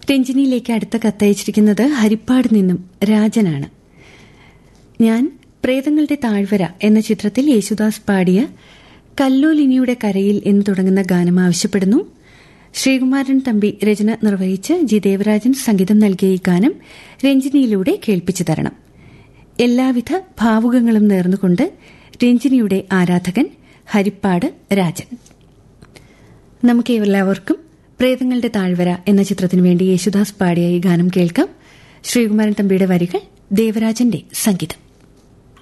രഞ്ജിനിയിലേക്ക് അടുത്ത കത്തയച്ചിരിക്കുന്നത് ഹരിപ്പാട് നിന്നും രാജനാണ് ഞാൻ പ്രേതങ്ങളുടെ താഴ്വര എന്ന ചിത്രത്തിൽ യേശുദാസ് പാടിയ കല്ലോലിനിയുടെ കരയിൽ എന്ന് തുടങ്ങുന്ന ഗാനം ആവശ്യപ്പെടുന്നു ശ്രീകുമാരൻ തമ്പി രചന നിർവഹിച്ച് ജി ദേവരാജൻ സംഗീതം നൽകിയ ഈ ഗാനം രഞ്ജിനിയിലൂടെ കേൾപ്പിച്ചു തരണം എല്ലാവിധ ഭാവുകങ്ങളും നേർന്നുകൊണ്ട് രഞ്ജിനിയുടെ ആരാധകൻ ഹരിപ്പാട് രാജൻ നമുക്ക് എല്ലാവർക്കും പ്രേതങ്ങളുടെ താഴ്വര എന്ന ചിത്രത്തിനു വേണ്ടി യേശുദാസ് പാടിയ ഈ ഗാനം കേൾക്കാം ശ്രീകുമാരൻ തമ്പിയുടെ വരികൾ ദേവരാജന്റെ സംഗീതം